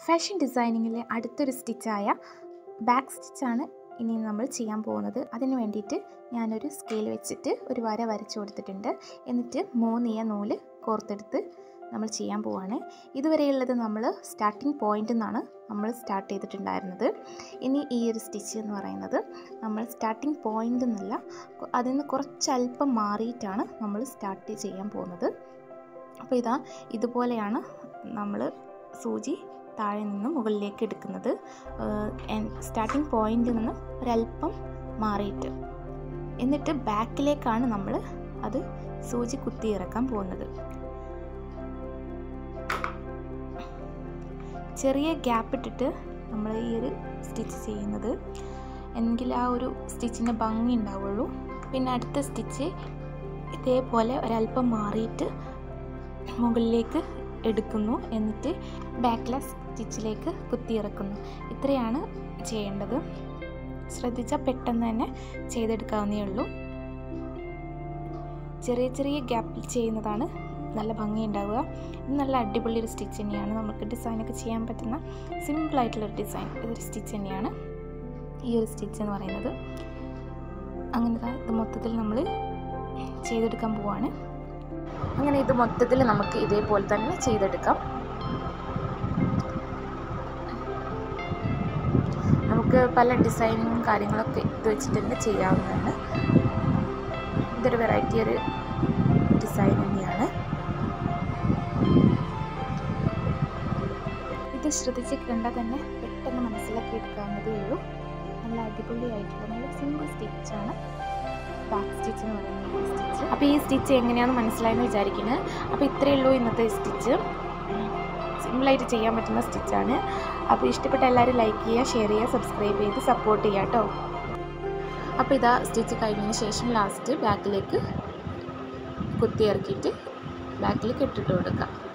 fashion ഡിസൈനിങ്ങിലെ അടുത്തൊരു സ്റ്റിച്ചായ back സ്റ്റിച്ചാണ് ഇനി നമ്മൾ ചെയ്യാൻ പോകുന്നത് അതിന് വേണ്ടിയിട്ട് ഞാനൊരു സ്കെയിൽ വെച്ചിട്ട് ഒരു വര വരച്ചു കൊടുത്തിട്ടുണ്ട് എന്നിട്ട് മൂന്നിയ നൂല് കോർത്തെടുത്ത് നമ്മൾ ചെയ്യാൻ പോവാണ് ഇതുവരെയുള്ളത് നമ്മൾ സ്റ്റാർട്ടിങ് പോയിൻ്റിൽ നിന്നാണ് നമ്മൾ സ്റ്റാർട്ട് ചെയ്തിട്ടുണ്ടായിരുന്നത് ഇനി ഈ ഒരു സ്റ്റിച്ച് എന്ന് പറയുന്നത് നമ്മൾ സ്റ്റാർട്ടിങ് പോയിൻ്റ് എന്നല്ല അതിൽ നിന്ന് കുറച്ചല്പം മാറിയിട്ടാണ് നമ്മൾ സ്റ്റാർട്ട് ചെയ്യാൻ പോകുന്നത് അപ്പോൾ ഇതാ ഇതുപോലെയാണ് നമ്മൾ സൂചി താഴെ നിന്ന് മുകളിലേക്ക് എടുക്കുന്നത് സ്റ്റാർട്ടിങ് പോയിന്റിൽ നിന്ന് ഒരല്പം മാറിയിട്ട് എന്നിട്ട് ബാക്കിലേക്കാണ് നമ്മൾ അത് സൂചി കുത്തി ഇറക്കാൻ പോകുന്നത് ചെറിയ ഗ്യാപ്പ് ഇട്ടിട്ട് നമ്മൾ ഈ ഒരു സ്റ്റിച്ച് ചെയ്യുന്നത് എങ്കിൽ ആ ഒരു സ്റ്റിച്ചിൻ്റെ ഭംഗി ഉണ്ടാവുള്ളൂ പിന്നെ അടുത്ത സ്റ്റിച്ച് ഇതേപോലെ ഒരല്പം മാറിയിട്ട് മുകളിലേക്ക് എടുക്കുന്നു എന്നിട്ട് ബാക്ക്ലെസ് സ്റ്റിച്ചിലേക്ക് കുത്തിയിറക്കുന്നു ഇത്രയാണ് ചെയ്യേണ്ടത് ശ്രദ്ധിച്ചാൽ പെട്ടെന്ന് തന്നെ ചെയ്തെടുക്കാവുന്നേ ഉള്ളൂ ചെറിയ ചെറിയ ഗ്യാപ്പിൽ ചെയ്യുന്നതാണ് നല്ല ഭംഗി ഉണ്ടാവുക ഇത് നല്ല അടിപൊളി ഒരു സ്റ്റിച്ച് തന്നെയാണ് നമുക്ക് ഡിസൈനൊക്കെ ചെയ്യാൻ പറ്റുന്ന സിമ്പിളായിട്ടുള്ളൊരു ഡിസൈൻ ഇതൊരു സ്റ്റിച്ച് തന്നെയാണ് ഈ ഒരു സ്റ്റിച്ച് എന്ന് പറയുന്നത് അങ്ങനെ ഇത് മൊത്തത്തിൽ നമ്മൾ ചെയ്തെടുക്കാൻ പോവാണ് അങ്ങനെ ഇത് മൊത്തത്തിൽ നമുക്ക് ഇതേപോലെ തന്നെ ചെയ്തെടുക്കാം നമുക്ക് പല ഡിസൈനിങ്ങും കാര്യങ്ങളൊക്കെ ഇത് വെച്ചിട്ട് തന്നെ ചെയ്യാവുന്നതാണ് ഇതൊരു വെറൈറ്റി ഒരു ഡിസൈൻ തന്നെയാണ് ഇത് ശ്രദ്ധിച്ച് കണ്ടാൽ തന്നെ പെട്ടെന്ന് മനസ്സിലാക്കി എടുക്കാവുന്നതേ ഉള്ളൂ നല്ല അടിപൊളിയായിട്ടുള്ള നല്ല സിമ്പിൾ സ്റ്റിച്ചാണ് ബാക്ക് സ്റ്റിച്ച് എന്ന് പറയുന്നത് ഈ സ്റ്റിച്ച് അപ്പോൾ ഈ സ്റ്റിച്ച് എങ്ങനെയാണെന്ന് മനസ്സിലായെന്ന് വിചാരിക്കുന്നത് അപ്പോൾ ഇത്രയേ ഉള്ളൂ ഇന്നത്തെ സ്റ്റിച്ച് സിമ്പിളായിട്ട് ചെയ്യാൻ പറ്റുന്ന സ്റ്റിച്ചാണ് അപ്പോൾ ഇഷ്ടപ്പെട്ട എല്ലാവരും ലൈക്ക് ചെയ്യുക ഷെയർ ചെയ്യുക സബ്സ്ക്രൈബ് ചെയ്ത് സപ്പോർട്ട് ചെയ്യുക കേട്ടോ അപ്പോൾ ഇതാ സ്റ്റിച്ച് കഴിഞ്ഞതിന് ശേഷം ലാസ്റ്റ് ബാക്കിലേക്ക് കുത്തി ഇറക്കിയിട്ട് ബാക്കിൽ കെട്ടിട്ട് കൊടുക്കാം